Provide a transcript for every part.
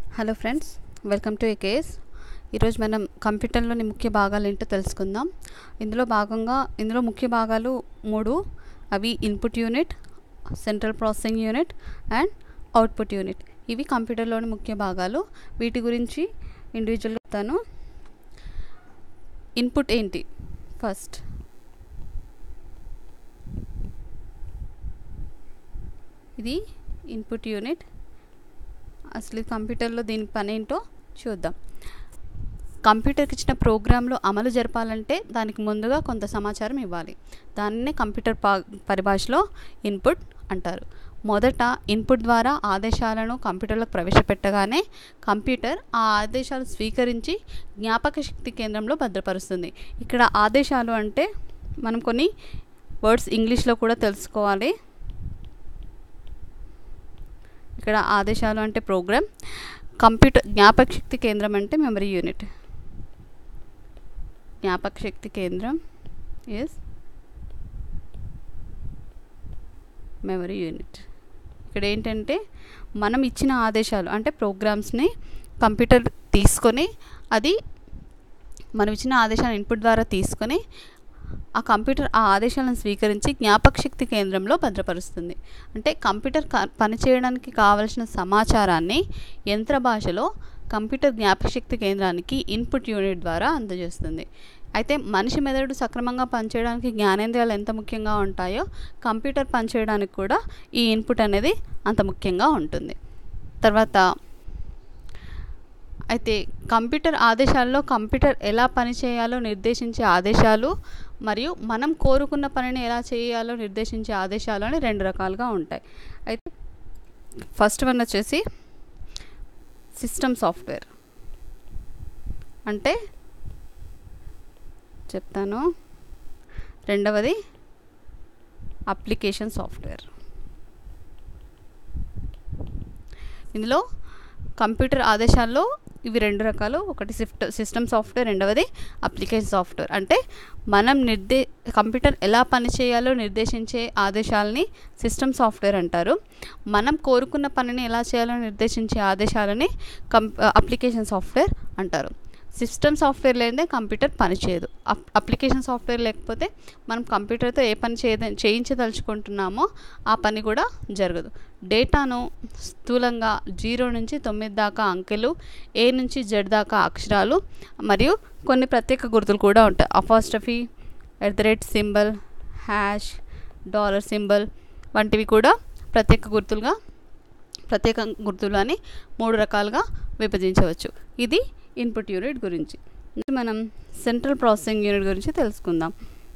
hello friends welcome to AKS ఈరోజు మనం కంప్యూటర్లోని ముఖ్య భాగాలు ఏంటో తెలుసుకుందాం ఇందులో భాగంగా ఇందులో ముఖ్య భాగాలు మూడు అవి input unit central processing unit and output unit ఇవి కంప్యూటర్లోని ముఖ్య భాగాలు వీటి గురించి ఇండివిజువల్గా చెప్తాను ఇన్పుట్ ఏంటి ఫస్ట్ ఇది ఇన్పుట్ యూనిట్ అసలు కంప్యూటర్లో దీని పని ఏంటో చూద్దాం కంప్యూటర్కి ఇచ్చిన ప్రోగ్రాంలు అమలు జరపాలంటే దానికి ముందుగా కొంత సమాచారం ఇవ్వాలి దాన్నే కంప్యూటర్ పా పరిభాషలో ఇన్పుట్ అంటారు మొదట ఇన్పుట్ ద్వారా ఆదేశాలను కంప్యూటర్లోకి ప్రవేశపెట్టగానే కంప్యూటర్ ఆ ఆదేశాలు స్వీకరించి జ్ఞాపక శక్తి కేంద్రంలో భద్రపరుస్తుంది ఇక్కడ ఆదేశాలు అంటే మనం కొన్ని వర్డ్స్ ఇంగ్లీష్లో కూడా తెలుసుకోవాలి ఇక్కడ ఆదేశాలు అంటే ప్రోగ్రామ్ కంప్యూటర్ జ్ఞాపక శక్తి కేంద్రం అంటే మెమరీ యూనిట్ జ్ఞాపక శక్తి కేంద్రం ఎస్ మెమరీ యూనిట్ ఇక్కడ ఏంటంటే మనం ఇచ్చిన ఆదేశాలు అంటే ప్రోగ్రామ్స్ని కంప్యూటర్ తీసుకొని అది మనం ఇచ్చిన ఆదేశాలను ఇన్పుట్ ద్వారా తీసుకొని ఆ కంప్యూటర్ ఆ ఆదేశాలను స్వీకరించి జ్ఞాపక శక్తి కేంద్రంలో భద్రపరుస్తుంది అంటే కంప్యూటర్ పనిచేయడానికి కావలసిన సమాచారాన్ని యంత్ర భాషలో కంప్యూటర్ జ్ఞాపక శక్తి కేంద్రానికి ఇన్పుట్ యూనిట్ ద్వారా అందజేస్తుంది అయితే మనిషి మెదడు సక్రమంగా పనిచేయడానికి జ్ఞానేంద్రియాలు ఎంత ముఖ్యంగా ఉంటాయో కంప్యూటర్ పనిచేయడానికి కూడా ఈ ఇన్పుట్ అనేది అంత ముఖ్యంగా ఉంటుంది తర్వాత అయితే కంప్యూటర్ ఆదేశాల్లో కంప్యూటర్ ఎలా పనిచేయాలో నిర్దేశించే ఆదేశాలు మరియు మనం కోరుకున్న పనిని ఎలా చేయాలో నిర్దేశించే ఆదేశాలు అని రెండు రకాలుగా ఉంటాయి అయితే ఫస్ట్ వన్ వచ్చేసి సిస్టమ్ సాఫ్ట్వేర్ అంటే చెప్తాను రెండవది అప్లికేషన్ సాఫ్ట్వేర్ ఇందులో కంప్యూటర్ ఆదేశాల్లో ఇవి రెండు రకాలు ఒకటి సిఫ్ట్ సిస్టమ్ సాఫ్ట్వేర్ రెండవది అప్లికేషన్ సాఫ్ట్వేర్ అంటే మనం నిర్దే కంప్యూటర్ ఎలా పనిచేయాలో నిర్దేశించే ఆదేశాలని సిస్టమ్ సాఫ్ట్వేర్ అంటారు మనం కోరుకున్న పనిని ఎలా చేయాలో నిర్దేశించే ఆదేశాలని కం అప్లికేషన్ సాఫ్ట్వేర్ అంటారు సిస్టమ్ సాఫ్ట్వేర్ లేదే కంప్యూటర్ పనిచేయదు అప్ అప్లికేషన్ సాఫ్ట్వేర్ లేకపోతే మనం కంప్యూటర్తో ఏ పని చేయ చేయించదలుచుకుంటున్నామో ఆ పని కూడా జరగదు డేటాను స్థూలంగా జీరో నుంచి తొమ్మిది దాకా అంకెలు ఏ నుంచి జెడ్ దాకా అక్షరాలు మరియు కొన్ని ప్రత్యేక గుర్తులు కూడా ఉంటాయి apostrophe at the rate symbol hash dollar symbol వంటివి కూడా ప్రత్యేక గుర్తులుగా ప్రత్యేక గుర్తులు అని మూడు రకాలుగా విభజించవచ్చు ఇది ఇన్పుట్ యూనిట్ గురించి మనం సెంట్రల్ ప్రాసెసింగ్ యూనిట్ గురించి తెలుసుకుందాం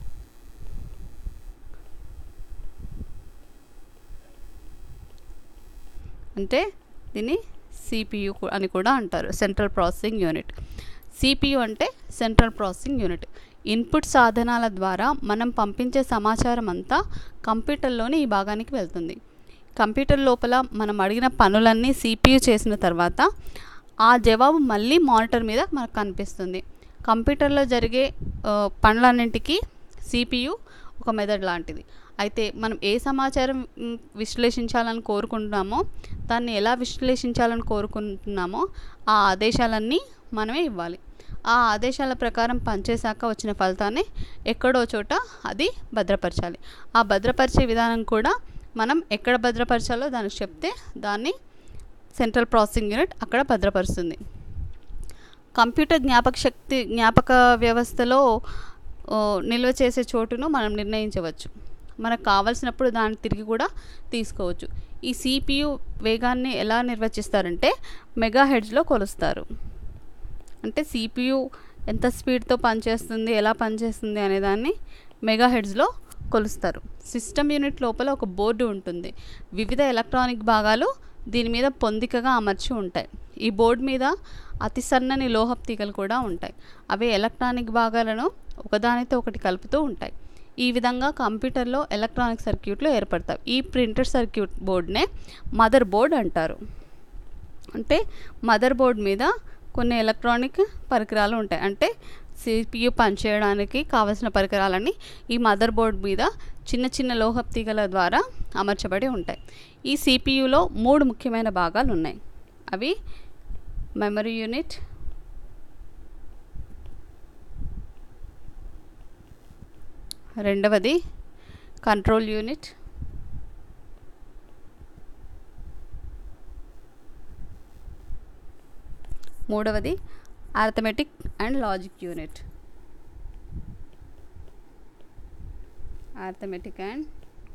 అంటే దీన్ని సిపియు అని కూడా అంటారు సెంట్రల్ ప్రాసెసింగ్ యూనిట్ సిపియు అంటే సెంట్రల్ ప్రాసెసింగ్ యూనిట్ ఇన్పుట్ సాధనాల ద్వారా మనం పంపించే సమాచారం అంతా కంప్యూటర్లోని ఈ భాగానికి వెళ్తుంది కంప్యూటర్ లోపల మనం అడిగిన పనులన్నీ సిపియు చేసిన తర్వాత ఆ జవాబు మళ్ళీ మానిటర్ మీద మనకు కనిపిస్తుంది కంప్యూటర్లో జరిగే పనులన్నింటికి సిపియు ఒక మెథడ్ లాంటిది అయితే మనం ఏ సమాచారం విశ్లేషించాలని కోరుకుంటున్నామో దాన్ని ఎలా విశ్లేషించాలని కోరుకుంటున్నామో ఆ ఆదేశాలన్నీ మనమే ఇవ్వాలి ఆ ఆదేశాల ప్రకారం పనిచేశాక వచ్చిన ఫలితాన్ని ఎక్కడో చోట అది భద్రపరచాలి ఆ భద్రపరిచే విధానం కూడా మనం ఎక్కడ భద్రపరచాలో దానికి చెప్తే దాన్ని సెంట్రల్ ప్రాసెసింగ్ యూనిట్ అక్కడ భద్రపరుస్తుంది కంప్యూటర్ జ్ఞాపక శక్తి జ్ఞాపక వ్యవస్థలో నిల్వ చేసే చోటును మనం నిర్ణయించవచ్చు మనకు కావలసినప్పుడు దాన్ని తిరిగి కూడా తీసుకోవచ్చు ఈ సిపియు వేగాన్ని ఎలా నిర్వచిస్తారంటే మెగా హెడ్స్లో కొలుస్తారు అంటే సిపియు ఎంత స్పీడ్తో పనిచేస్తుంది ఎలా పనిచేస్తుంది అనేదాన్ని మెగా హెడ్స్లో కొలుస్తారు సిస్టమ్ యూనిట్ లోపల ఒక బోర్డు ఉంటుంది వివిధ ఎలక్ట్రానిక్ భాగాలు దీని మీద పొందికగా అమర్చి ఉంటాయి ఈ బోర్డు మీద అతి సన్నని లోహపు తీగలు కూడా ఉంటాయి అవి ఎలక్ట్రానిక్ భాగాలను ఒకదానితో ఒకటి కలుపుతూ ఉంటాయి ఈ విధంగా కంప్యూటర్లో ఎలక్ట్రానిక్ సర్క్యూట్లు ఏర్పడతాయి ఈ ప్రింటెడ్ సర్క్యూట్ బోర్డ్నే మదర్ బోర్డ్ అంటారు అంటే మదర్ బోర్డ్ మీద కొన్ని ఎలక్ట్రానిక్ పరికరాలు ఉంటాయి అంటే సిపియు పనిచేయడానికి కావలసిన పరికరాలన్నీ ఈ మదర్ బోర్డ్ మీద చిన్న చిన్న లోహపు తీగల ద్వారా అమర్చబడి ఉంటాయి ఈ సిపియులో మూడు ముఖ్యమైన భాగాలు ఉన్నాయి అవి మెమరీ యూనిట్ రెండవది కంట్రోల్ యూనిట్ మూడవది arithmetic and logic unit arithmetic and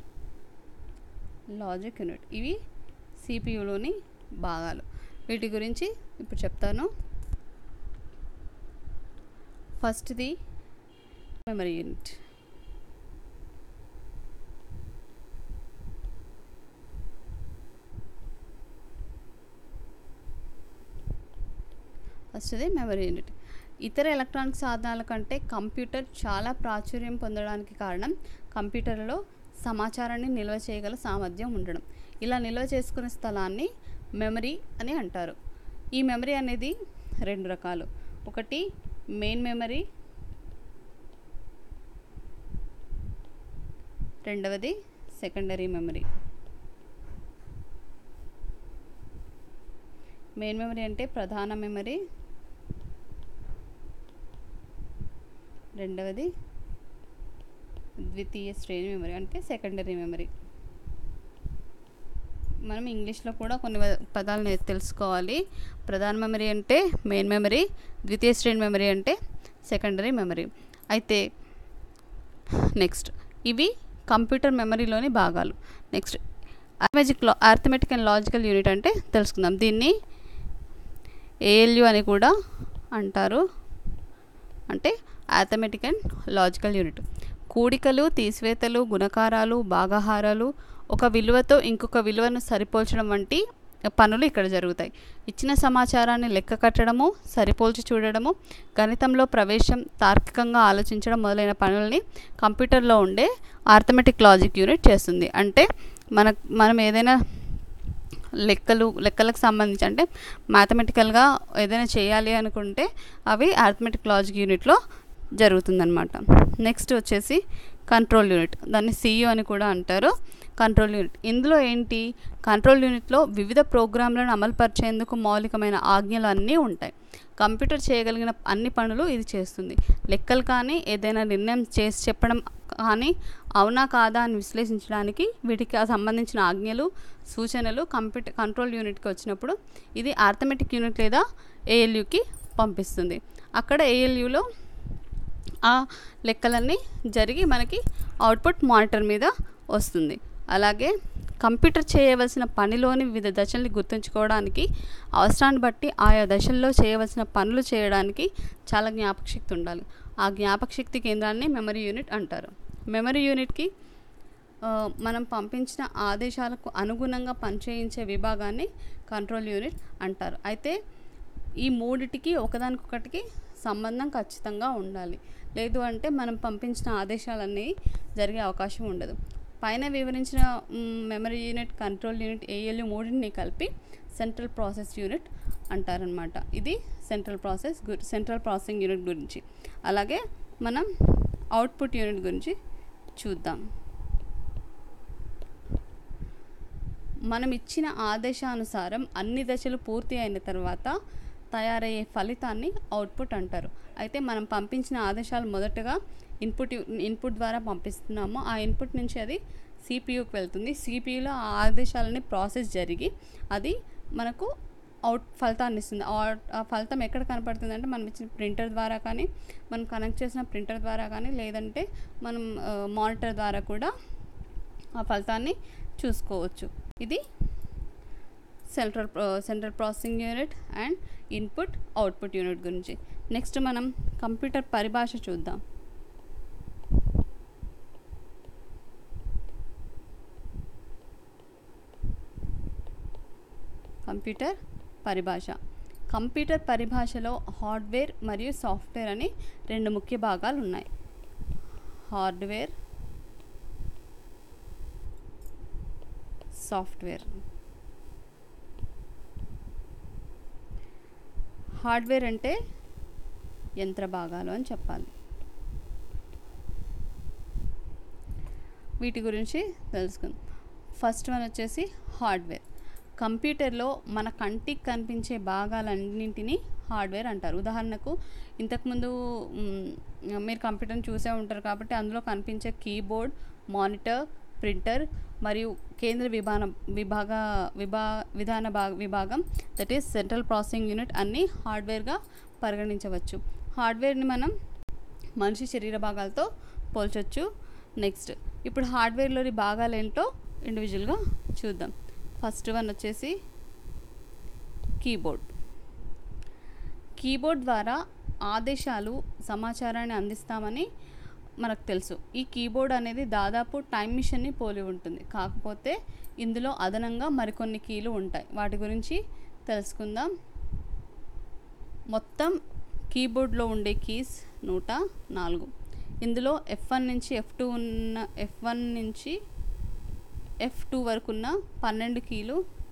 logic unit ఇవి సిపియులోని భాగాలు వీటి గురించి ఇప్పుడు చెప్తాను ఫస్ట్ది మెమరీ యూనిట్ ఫస్ట్ది మెమరీ యూనిట్ ఇతర ఎలక్ట్రానిక్ సాధనాల కంటే కంప్యూటర్ చాలా ప్రాచుర్యం పొందడానికి కారణం కంప్యూటర్లో సమాచారాన్ని నిల్వ చేయగల సామర్థ్యం ఉండడం ఇలా నిల్వ చేసుకునే స్థలాన్ని మెమరీ అని అంటారు ఈ మెమరీ అనేది రెండు రకాలు ఒకటి మెయిన్ మెమరీ రెండవది సెకండరీ మెమరీ మెయిన్ మెమరీ అంటే ప్రధాన మెమరీ రెండవది ద్వితీయ శ్రేణి మెమరీ అంటే సెకండరీ మెమరీ మనం ఇంగ్లీష్లో కూడా కొన్ని వ- పదాలు నే- తెలుసుకోవాలి ప్రధాన మెమరీ అంటే మెయిన్ మెమరీ ద్వితీయ శ్రేణి మెమరీ అంటే సెకండరీ మెమరీ అయితే నెక్స్ట్ ఇవి కంప్యూటర్ మెమరీలోని భాగాలు నెక్స్ట్ అర్థమెటిక్ లా అర్థమెటిక్ అండ్ లాజికల్ యూనిట్ అంటే తెలుసుకుందాం దీన్ని ఏఎల్యు అని కూడా అంటారు అంటే అర్థమెటిక్ అండ్ లాజికల్ యూనిట్ కూడికలు తీసివేతలు గుణకారాలు భాగాహారాలు ఒక విలువతో ఇంకొక విలువను సరిపోల్చడం వంటి పనులు ఇక్కడ జరుగుతాయి ఇచ్చిన సమాచారాన్ని లెక్క కట్టడము సరిపోల్చి చూడడము గణితంలో ప్రవేశం తార్కికంగా ఆలోచించడం మొదలైన పనుల్ని కంప్యూటర్లో ఉండే ఆర్థమెటిక్ లాజిక్ యూనిట్ చేస్తుంది అంటే మన మనం ఏదైనా లెక్కలు లెక్కలకు సంబంధించి అంటే మ్యాథమెటికల్గా ఏదైనా చేయాలి అనుకుంటే అవి అర్థమెటిక్ లాజిక్ యూనిట్లో జరుగుతుందన్నమాట నెక్స్ట్ వచ్చేసి కంట్రోల్ యూనిట్ దాన్ని సిఇఓ అని కూడా అంటారు కంట్రోల్ యూనిట్ ఇందులో ఏంటి కంట్రోల్ యూనిట్లో వివిధ ప్రోగ్రాంలను అమలుపరిచేందుకు మౌలికమైన ఆజ్ఞలు అన్నీ ఉంటాయి కంప్యూటర్ చేయగలిగిన అన్ని పనులు ఇది చేస్తుంది లెక్కలు కానీ ఏదైనా నిర్ణయం చేసి చెప్పడం కానీ అవునా కాదా అని విశ్లేషించడానికి వీటికి ఆ సంబంధించిన ఆజ్ఞలు సూచనలు కంప్యూటర్ కంట్రోల్ యూనిట్కి వచ్చినప్పుడు ఇది ఆర్థమెటిక్ యూనిట్ లేదా ఏఎల్యుకి పంపిస్తుంది అక్కడ ఏఎల్యులో ఆ లెక్కలన్నీ జరిగి మనకి అవుట్పుట్ మానిటర్ మీద వస్తుంది అలాగే కంప్యూటర్ చేయవలసిన పనిలోని వివిధ దశల్ని గుర్తుంచుకోవడానికి అవసరాన్ని బట్టి ఆయా దశల్లో చేయవలసిన పనులు చేయడానికి చాలా జ్ఞాపకశక్తి ఉండాలి ఆ జ్ఞాపకశక్తి కేంద్రాన్ని మెమరీ యూనిట్ అంటారు మెమరీ యూనిట్కి ఆ, మనం పంపించిన ఆదేశాలకు అనుగుణంగా పనిచేయించే విభాగాన్ని కంట్రోల్ యూనిట్ అంటారు అయితే ఈ మూడిటికి ఒకదానికొకటికి సంబంధం ఖచ్చితంగా ఉండాలి లేదు అంటే మనం పంపించిన ఆదేశాలన్నీ జరిగే అవకాశం ఉండదు పైన వివరించిన మ్, memory unit control unit ALU మూడింటిని కలిపి సెంట్రల్ ప్రాసెస్ యూనిట్ అంటారనమాట ఇది సెంట్రల్ ప్రాసెస్ గు సెంట్రల్ ప్రాసెసింగ్ యూనిట్ గురించి అలాగే మనం అవుట్పుట్ యూనిట్ గురించి చూద్దాం మనం ఇచ్చిన ఆదేశానుసారం అన్ని దశలు పూర్తి అయిన తర్వాత తయారయ్యే ఫలితాన్ని అవుట్పుట్ అంటారు అయితే మనం పంపించిన ఆదేశాలు మొదటగా ఇన్పుట్ ఇన్పుట్ ద్వారా పంపిస్తున్నాము ఆ ఇన్పుట్ నుంచి అది సిపియుకి వెళ్తుంది సిపియులో ఆ ఆదేశాలని ప్రాసెస్ జరిగి అది మనకు అవుట్ ఫలితాన్ని ఇస్తుంది ఆ- ఆ ఫలితం ఎక్కడ కనపడుతుంది అంటే మనం ఇచ్చిన ప్రింటర్ ద్వారా కానీ మనం కనెక్ట్ చేసిన ప్రింటర్ ద్వారా కానీ లేదంటే మనం మానిటర్ ద్వారా కూడా ఆ ఫలితాన్ని చూసుకోవచ్చు ఇది central central processing unit and input output unit గురించి నెక్స్ట్ మనం కంప్యూటర్ పరిభాష చూద్దాం కంప్యూటర్ పరిభాష కంప్యూటర్ పరిభాషలో హార్డ్వేర్ మరియు సాఫ్ట్వేర్ అని రెండు ముఖ్య భాగాలు ఉన్నాయి హార్డ్వేర్ సాఫ్ట్వేర్ హార్డ్వేర్ అంటే యంత్ర భాగాలు అని చెప్పాలి వీటి గురించి తెలుసుకుందాం ఫస్ట్ వన్ వచ్చేసి హార్డ్వేర్ కంప్యూటర్లో మన కంటికి కనిపించే భాగాలన్నింటినీ హార్డ్వేర్ అంటారు ఉదాహరణకు ఇంతకుముందు మ్, మీరు కంప్యూటర్ని చూసే ఉంటారు కాబట్టి అందులో కనిపించే కీబోర్డ్ మానిటర్ ప్రింటర్ మరియు కేంద్ర విభాగం విభాగ విభా విధాన భాగ విభాగం that is central processing unit అన్నీ హార్డ్వేర్గా పరిగణించవచ్చు హార్డ్వేర్ని మనం మనిషి శరీర భాగాలతో పోల్చొచ్చు నెక్స్ట్ ఇప్పుడు హార్డ్వేర్లోని భాగాలు ఏంటో ఇండివిజువల్గా చూద్దాం ఫస్ట్ వన్ వచ్చేసి కీబోర్డ్ కీబోర్డ్ ద్వారా ఆదేశాలు సమాచారాన్ని అందిస్తామని మనకు తెలుసు ఈ కీబోర్డ్ అనేది దాదాపు టైం మిషన్ని పోలి ఉంటుంది కాకపోతే ఇందులో అదనంగా మరికొన్ని కీలు ఉంటాయి వాటి గురించి తెలుసుకుందాం మొత్తం కీబోర్డ్లో ఉండే కీస్ నూట నాలుగు ఇందులో ఎఫ్ వన్ నుంచి ఎఫ్ టూ ఉన్న ఎఫ్ వన్ నుంచి ఎఫ్ టూ వరకు ఉన్న పన్నెండు కీలు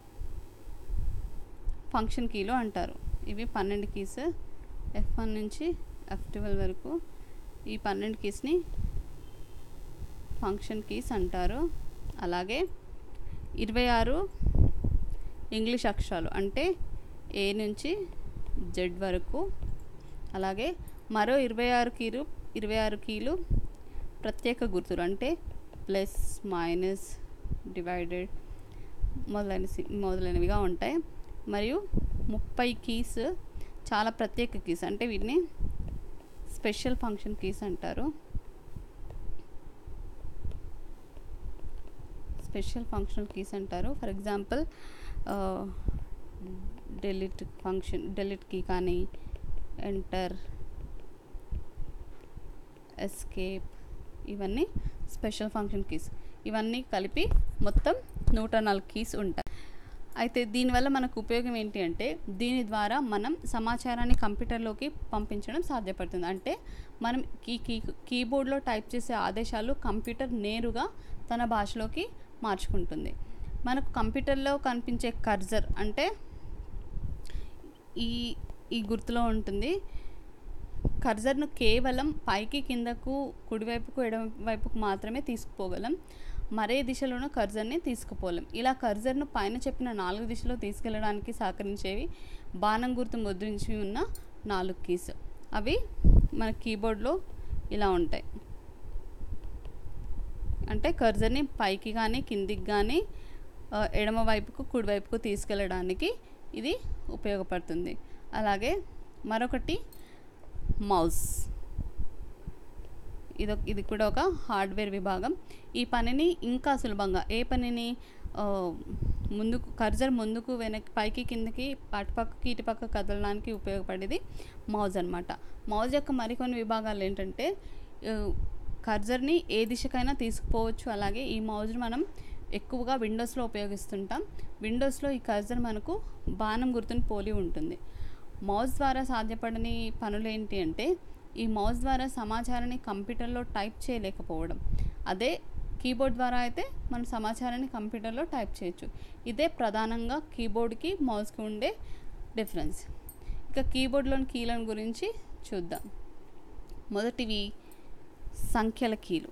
ఫంక్షన్ కీలు అంటారు ఇవి పన్నెండు కీస్ ఎఫ్ వన్ నుంచి ఎఫ్ ట్వెల్వ్ వరకు ఈ పన్నెండు కీస్ని ఫంక్షన్ కీస్ అంటారు అలాగే ఇరవై ఆరు ఇంగ్లీష్ అక్షరాలు అంటే ఏ నుంచి జెడ్ వరకు అలాగే మరో ఇరవై ఆరు కీలు ఇరవై ఆరు కీలు ప్రత్యేక గుర్తులు అంటే ప్లస్ మైనస్ డివైడెడ్ మొదలైన మొదలైనవిగా ఉంటాయి మరియు ముప్పై కీస్ చాలా ప్రత్యేక కీస్ అంటే వీటిని స్పెషల్ ఫంక్షన్ కీస్ అంటారు స్పెషల్ ఫంక్షనల్ కీస్ అంటారు for example delete function delete key కానీ ఎంటర్ ఎస్కేప్ ఇవన్నీ స్పెషల్ ఫంక్షన్ కీస్ ఇవన్నీ కలిపి మొత్తం నూట నాలుగు కీస్ ఉంటాయి అయితే దీనివల్ల మనకు ఉపయోగం ఏంటి అంటే దీని ద్వారా మనం సమాచారాన్ని కంప్యూటర్లోకి పంపించడం సాధ్యపడుతుంది అంటే మనం కీ కీ కీబోర్డ్లో టైప్ చేసే ఆదేశాలు కంప్యూటర్ నేరుగా తన భాషలోకి మార్చుకుంటుంది మనకు కంప్యూటర్లో కనిపించే కర్జర్ అంటే ఈ ఈ గుర్తులో ఉంటుంది కర్జర్ను కేవలం పైకి కిందకు కుడివైపుకు ఎడమవైపుకు మాత్రమే తీసుకుపోగలం మరే దిశలోనూ కర్జర్ని తీసుకుపోలేం ఇలా కర్జర్ను పైన చెప్పిన నాలుగు దిశలో తీసుకెళ్ళడానికి సహకరించేవి బాణం గుర్తు ముద్రించి ఉన్న నాలుగు కీస్ అవి మన కీబోర్డ్లో ఇలా ఉంటాయి అంటే కర్జర్ని పైకి కానీ కిందికి కానీ ఆ, ఎడమ వైపుకు కుడివైపుకు తీసుకెళ్ళడానికి ఇది ఉపయోగపడుతుంది అలాగే మరొకటి మౌస్ ఇది ఇది కూడా ఒక హార్డ్వేర్ విభాగం ఈ పనిని ఇంకా సులభంగా ఏ పనిని ఆ, ముందుకు కర్జర్ ముందుకు వెనక్కి పైకి కిందకి అటుపక్కకి ఇటుపక్క కదలడానికి ఉపయోగపడేది మౌజ్ అనమాట మౌజ్ యొక్క మరికొన్ని విభాగాలు ఏంటంటే ఆ, కర్జర్ని ఏ దిశకైనా తీసుకుపోవచ్చు అలాగే ఈ మౌజ్ని మనం ఎక్కువగా విండోస్లో ఉపయోగిస్తుంటాం విండోస్లో ఈ కర్జర్ మనకు బాణం గుర్తుని పోలి ఉంటుంది మౌస్ ద్వారా సాధ్యపడని పనులు ఏంటి అంటే ఈ మౌస్ ద్వారా సమాచారాన్ని కంప్యూటర్లో టైప్ చేయలేకపోవడం అదే కీబోర్డ్ ద్వారా అయితే మనం సమాచారాన్ని కంప్యూటర్లో టైప్ చేయొచ్చు ఇదే ప్రధానంగా కీబోర్డ్కి మౌస్కి ఉండే డిఫరెన్స్ ఇక కీబోర్డ్లోని కీలను గురించి చూద్దాం మొదటివి సంఖ్యల కీలు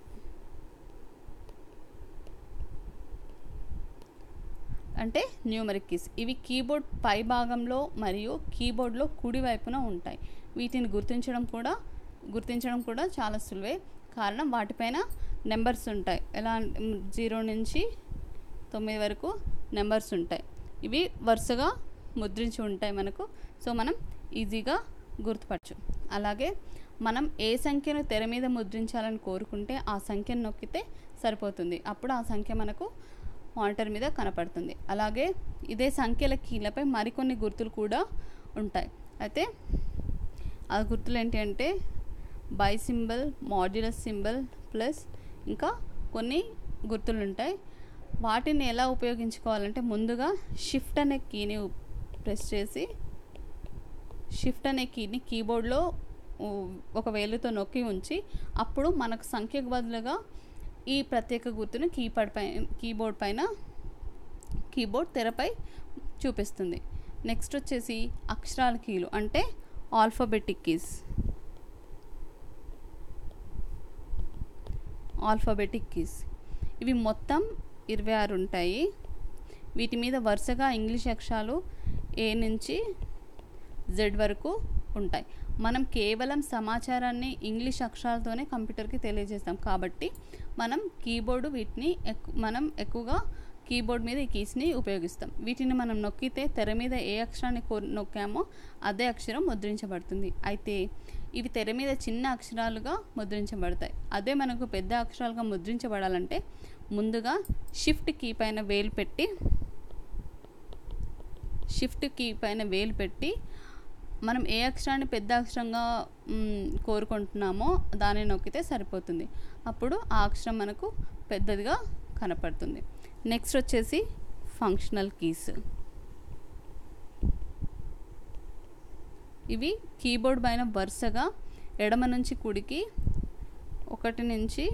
అంటే న్యూమరిక్ కీస్ ఇవి కీబోర్డ్ పై భాగంలో మరియు కీబోర్డ్లో కుడి వైపున ఉంటాయి వీటిని గుర్తించడం కూడా గుర్తించడం కూడా చాలా సులువే కారణం వాటిపైన నెంబర్స్ ఉంటాయి ఎలా జీరో నుంచి తొమ్మిది వరకు నెంబర్స్ ఉంటాయి ఇవి వరుసగా ముద్రించి ఉంటాయి మనకు సో మనం ఈజీగా గుర్తుపట్టచ్చు అలాగే మనం ఏ సంఖ్యను తెర మీద ముద్రించాలని కోరుకుంటే ఆ సంఖ్యను నొక్కితే సరిపోతుంది అప్పుడు ఆ సంఖ్య మనకు మానిటర్ మీద కనపడుతుంది అలాగే ఇదే సంఖ్యల కీలపై మరికొన్ని గుర్తులు కూడా ఉంటాయి అయితే ఆ గుర్తులు ఏంటి అంటే by symbol modulus symbol plus ఇంకా కొన్ని గుర్తులు ఉంటాయి వాటిని ఎలా ఉపయోగించుకోవాలంటే ముందుగా షిఫ్ట్ అనే కీని ప్రెస్ చేసి షిఫ్ట్ అనే కీని కీబోర్డ్లో ఉ, ఒక వేలుతో నొక్కి ఉంచి అప్పుడు మనకు సంఖ్యకు బదులుగా ఈ ప్రత్యేక గుర్తును కీపాడ్ పై కీబోర్డ్ పైన కీబోర్డ్ తెరపై చూపిస్తుంది నెక్స్ట్ వచ్చేసి అక్షరాల కీలు అంటే ఆల్ఫాబెటిక్ కీస్ ఆల్ఫాబెటిక్ కీస్ ఇవి మొత్తం ఇరవై ఆరు ఉంటాయి వీటి మీద వరుసగా ఇంగ్లీష్ అక్షరాలు ఏ నుంచి జెడ్ వరకు ఉంటాయి మనం కేవలం సమాచారాన్ని ఇంగ్లీష్ అక్షరాలతోనే కంప్యూటర్కి తెలియజేస్తాం కాబట్టి మనం కీబోర్డు వీటిని ఎక్కు మనం ఎక్కువగా కీబోర్డ్ మీద ఈ కీస్ని ఉపయోగిస్తాం వీటిని మనం నొక్కితే తెర మీద ఏ అక్షరాన్ని కో నొక్కామో అదే అక్షరం ముద్రించబడుతుంది అయితే ఇవి తెర మీద చిన్న అక్షరాలుగా ముద్రించబడతాయి అదే మనకు పెద్ద అక్షరాలుగా ముద్రించబడాలంటే ముందుగా షిఫ్ట్ కీ పైన వేలు పెట్టి షిఫ్ట్ కీ పైన వేలు పెట్టి మనం ఏ అక్షరాన్ని పెద్ద అక్షరంగా మ్, కోరుకుంటున్నామో దాన్ని నొక్కితే సరిపోతుంది అప్పుడు ఆ అక్షరం మనకు పెద్దదిగా కనపడుతుంది నెక్స్ట్ వచ్చేసి ఫంక్షనల్ కీస్ ఇవి కీబోర్డ్ పైన వరుసగా ఎడమ నుంచి కుడికి ఒకటి నుంచి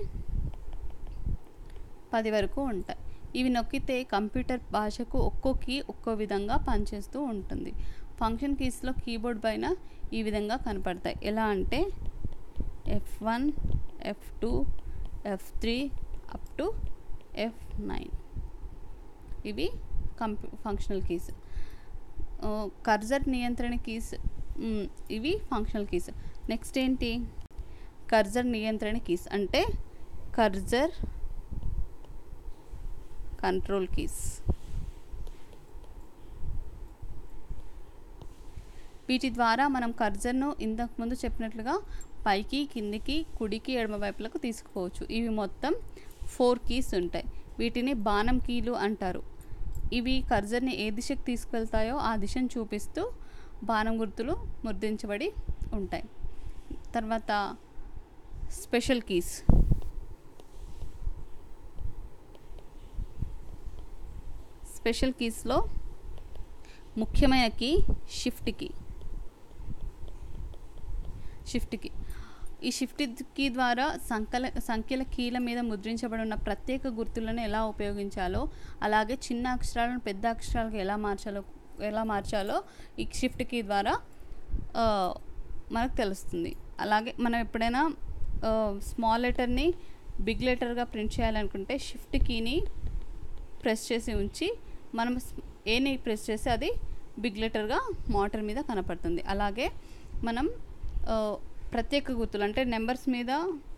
పది వరకు ఉంటాయి ఇవి నొక్కితే కంప్యూటర్ భాషకు ఒక్కో కీ ఒక్కో విధంగా పనిచేస్తూ ఉంటుంది ఫంక్షన్ కీస్లో కీబోర్డ్ పైన ఈ విధంగా కనపడతాయి ఎలా అంటే F one F two F three up to F nine ఇవి కంప్యూ ఫంక్షనల్ కీస్ కర్జర్ నియంత్రణ కీస్ మ్, ఇవి ఫంక్షనల్ కీస్ నెక్స్ట్ ఏంటి కర్జర్ నియంత్రణ కీస్ అంటే కర్జర్ కంట్రోల్ కీస్ వీటి ద్వారా మనం కర్జర్ను ఇంతకు ముందు చెప్పినట్లుగా పైకి కిందికి కుడికి ఎడమ వైపులకు తీసుకుపోవచ్చు ఇవి మొత్తం ఫోర్ కీస్ ఉంటాయి వీటిని బాణం కీలు అంటారు ఇవి కర్జర్ని ఏ దిశకు తీసుకెళ్తాయో ఆ దిశను చూపిస్తూ బాణం గుర్తులు ముద్రించబడి ఉంటాయి తర్వాత స్పెషల్ కీస్ స్పెషల్ కీస్లో ముఖ్యమైన key shift key shift key ఈ షిఫ్ట్ కీ ద్వారా సంఖ్యల సంఖ్యల కీల మీద ముద్రించబడి ఉన్న ప్రత్యేక గుర్తులను ఎలా ఉపయోగించాలో అలాగే చిన్న అక్షరాలను పెద్ద అక్షరాలకు ఎలా మార్చాలో ఎలా మార్చాలో ఈ షిఫ్ట్ కీ ద్వారా ఆ, మనకు తెలుస్తుంది అలాగే మనం ఎప్పుడైనా స్మాల్ లెటర్ని బిగ్ లెటర్గా ప్రింట్ చేయాలనుకుంటే షిఫ్ట్ కీని ప్రెస్ చేసి ఉంచి మనం స్- ఏని ప్రెస్ చేస్తే అది బిగ్ లెటర్గా మోటర్ మీద కనపడుతుంది అలాగే మనం ఆ, ప్రత్యేక గుర్తులు అంటే నెంబర్స్ మీద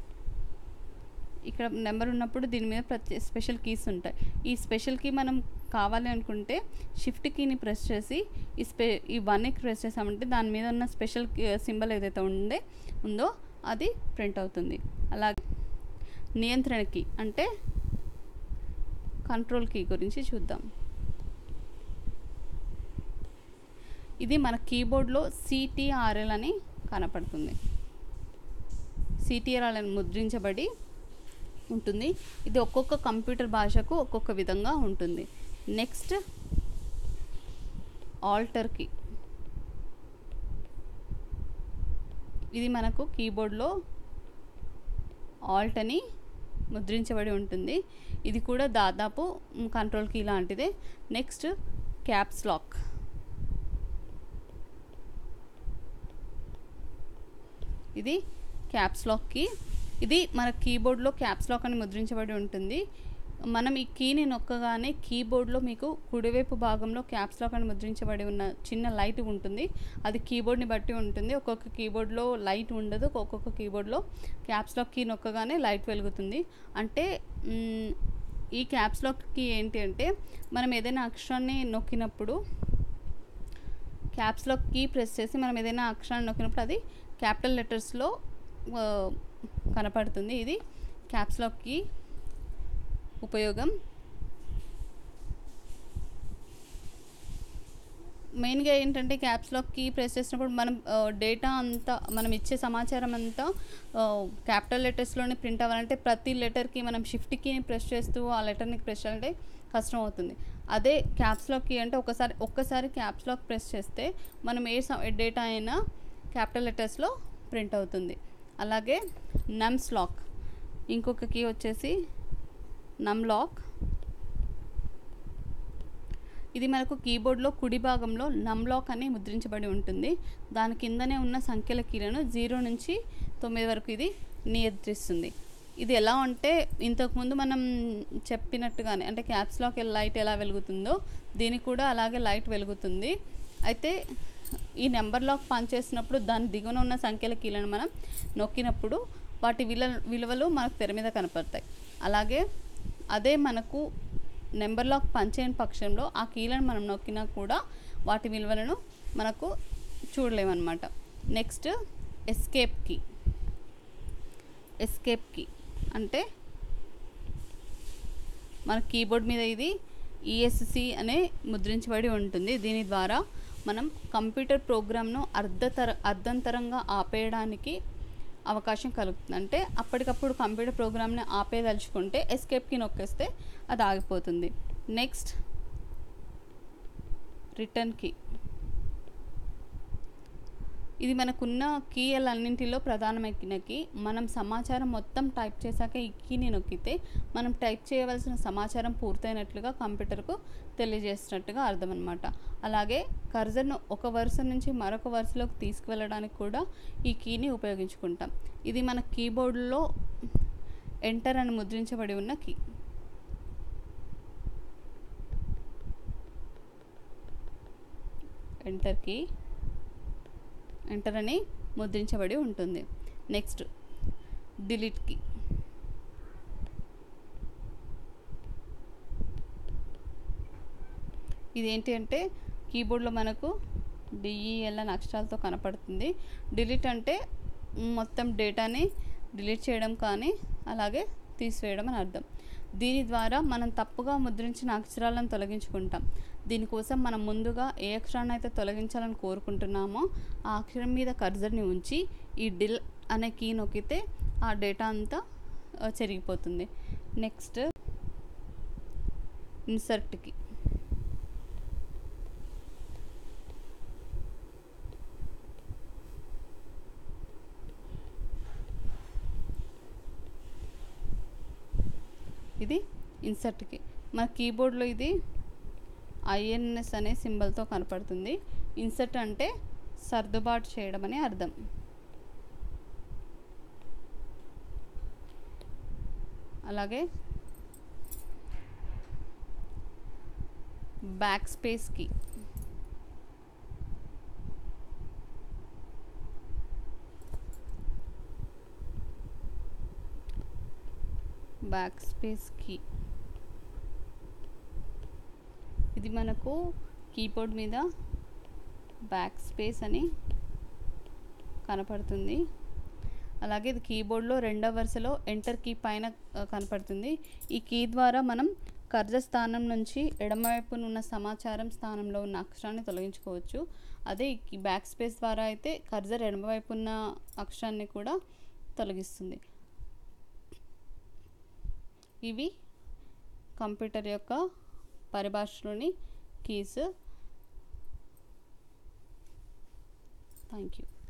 ఇక్కడ నెంబర్ ఉన్నప్పుడు దీని మీద ప్రత్యే స్పెషల్ కీస్ ఉంటాయి ఈ స్పెషల్ కీ మనం కావాలి అనుకుంటే షిఫ్ట్ కీని ప్రెస్ చేసి ఈ స్పె ఈ వన్ని ప్రెస్ చేసామంటే దాని మీద ఉన్న స్పెషల్ సింబల్ ఏదైతే ఉండే ఉందో అది ప్రింట్ అవుతుంది అలాగే నియంత్రణ కీ అంటే కంట్రోల్ కీ గురించి చూద్దాం ఇది మన కీబోర్డ్లో సిటిఆర్ఎల్ అని కనపడుతుంది సిటిఆర్ఎల్ అని ముద్రించబడి ఉంటుంది ఇది ఒక్కొక్క కంప్యూటర్ భాషకు ఒక్కొక్క విధంగా ఉంటుంది నెక్స్ట్ ఆల్టర్ కీ ఇది మనకు కీబోర్డ్లో ఆల్ట్ అని ముద్రించబడి ఉంటుంది ఇది కూడా దాదాపు కంట్రోల్ కీ లాంటిదే నెక్స్ట్ క్యాప్స్ లాక్ ఇది క్యాప్స్ లాక్ కీ ఇది మన కీబోర్డ్లో క్యాప్స్ లాక్ అని ముద్రించబడి ఉంటుంది మనం ఈ కీని నొక్కగానే కీబోర్డ్లో మీకు కుడివైపు భాగంలో క్యాప్స్ లాక్ అని ముద్రించబడి ఉన్న చిన్న లైట్ ఉంటుంది అది కీబోర్డ్ని బట్టి ఉంటుంది ఒక్కొక్క కీబోర్డ్లో లైట్ ఉండదు ఒక్కొక్క కీబోర్డ్లో క్యాప్స్ లాక్ కీ నొక్కగానే లైట్ వెలుగుతుంది అంటే మ్, ఈ క్యాప్స్ లాక్ కీ ఏంటి అంటే మనం ఏదైనా అక్షరాన్ని నొక్కినప్పుడు క్యాప్స్ లాక్ కీ ప్రెస్ చేసి మనం ఏదైనా అక్షరాన్ని నొక్కినప్పుడు అది క్యాపిటల్ లెటర్స్లో కనపడుతుంది ఇది క్యాప్స్ లాక్ కీ ఉపయోగం మెయిన్గా ఏంటంటే క్యాప్స్ లాక్ కీ ప్రెస్ చేసినప్పుడు మనం డేటా అంతా మనం ఇచ్చే సమాచారం అంతా క్యాపిటల్ లెటర్స్లోనే ప్రింట్ అవ్వాలంటే ప్రతి లెటర్కి మనం షిఫ్ట్ కీని ప్రెస్ చేస్తూ ఆ లెటర్ని ప్రెస్ చేయాలంటే కష్టం అవుతుంది అదే క్యాప్స్ లాక్ కీ అంటే ఒకసారి ఒక్కసారి క్యాప్స్ లాక్ ప్రెస్ చేస్తే మనం ఏ డేటా అయినా క్యాపిటల్ లెటర్స్లో ప్రింట్ అవుతుంది అలాగే నమ్స్ లాక్ ఇంకొక కీ వచ్చేసి నమ్ లాక్ ఇది మనకు కీబోర్డ్లో కుడి భాగంలో నమ్ లాక్ అని ముద్రించబడి ఉంటుంది దాని కిందనే ఉన్న సంఖ్యల కీలను జీరో నుంచి తొమ్మిది వరకు ఇది నియంత్రిస్తుంది ఇది ఎలా అంటే ఇంతకుముందు మనం చెప్పినట్టుగానే అంటే క్యాప్స్లోకి లైట్ ఎలా వెలుగుతుందో దీనికి కూడా అలాగే లైట్ వెలుగుతుంది అయితే ఈ నెంబర్ లాక్ పనిచేసినప్పుడు దాని దిగువన ఉన్న సంఖ్యల కీలను మనం నొక్కినప్పుడు వాటి విల విలువలు మనకు తెర మీద కనపడతాయి అలాగే అదే మనకు నెంబర్ లాక్ పనిచేయని పక్షంలో ఆ కీలను మనం నొక్కినా కూడా వాటి విలువలను మనకు చూడలేమన్నమాట next escape key escape key అంటే మన కీబోర్డ్ మీద ఇది ఈఎస్సి అనే ముద్రించబడి ఉంటుంది దీని ద్వారా మనం కంప్యూటర్ ప్రోగ్రామ్ను అర్ధతర అర్ధంతరంగా ఆపేయడానికి అవకాశం కలుగుతుంది అంటే అప్పటికప్పుడు కంప్యూటర్ ప్రోగ్రామ్ని ఆపేదలుచుకుంటే ఎస్కేప్కి నొక్కేస్తే అది ఆగిపోతుంది నెక్స్ట్ రిటర్న్ కీ ఇది మనకున్న కీలన్నింటిలో ప్రధానమైన కీ మనం సమాచారం మొత్తం టైప్ చేశాక ఈ కీని నొక్కితే మనం టైప్ చేయవలసిన సమాచారం పూర్తయినట్లుగా కంప్యూటర్కు తెలియజేసినట్టుగా అర్థం అనమాట అలాగే కర్జర్ను ఒక వరుస నుంచి మరొక వరుసలోకి తీసుకువెళ్ళడానికి కూడా ఈ కీని ఉపయోగించుకుంటాం ఇది మన కీబోర్డులో ఎంటర్ అని ముద్రించబడి ఉన్న కీ ఎంటర్ కీ ఎంటర్ అని ముద్రించబడి ఉంటుంది నెక్స్ట్ డిలీట్ కీ ఇదేంటి అంటే కీబోర్డ్లో మనకు డిఈఎల్ అని అక్షరాలతో కనపడుతుంది డిలీట్ అంటే మొత్తం డేటాని డిలీట్ చేయడం కానీ అలాగే తీసివేయడం అని అర్థం దీని ద్వారా మనం తప్పుగా ముద్రించిన అక్షరాలను తొలగించుకుంటాం దీనికోసం మనం ముందుగా ఏ అక్షరాన్ని అయితే తొలగించాలని కోరుకుంటున్నామో ఆ అక్షరం మీద కర్జర్ని ఉంచి ఈ డిల్ అనే కీ నొక్కితే ఆ డేటా అంతా ఆ, చెరిగిపోతుంది నెక్స్ట్ ఇన్సర్ట్ కీ ఇది ఇన్సర్ట్కి మన కీబోర్డ్లో ఇది ఐఎన్ఎస్ అనే సింబల్తో కనపడుతుంది ఇన్సర్ట్ అంటే సర్దుబాటు చేయడం అని అర్థం అలాగే బ్యాక్ స్పేస్కి బ్యాక్ స్పేస్ కీ ఇది మనకు కీబోర్డ్ మీద బ్యాక్ స్పేస్ అని కనపడుతుంది అలాగే ఇది కీబోర్డ్లో రెండవ వరుసలో ఎంటర్ కీ పైన ఆ, కనపడుతుంది ఈ కీ ద్వారా మనం కర్జ స్థానం నుంచి ఎడమవైపున ఉన్న సమాచారం స్థానంలో ఉన్న అక్షరాన్ని తొలగించుకోవచ్చు అదే ఈ బ్యాక్ స్పేస్ ద్వారా అయితే కర్జర్ ఎడమవైపు ఉన్న అక్షరాన్ని కూడా తొలగిస్తుంది ఇవి కంప్యూటర్ యొక్క పరిభాషలోని కీస్ థ్యాంక్ యూ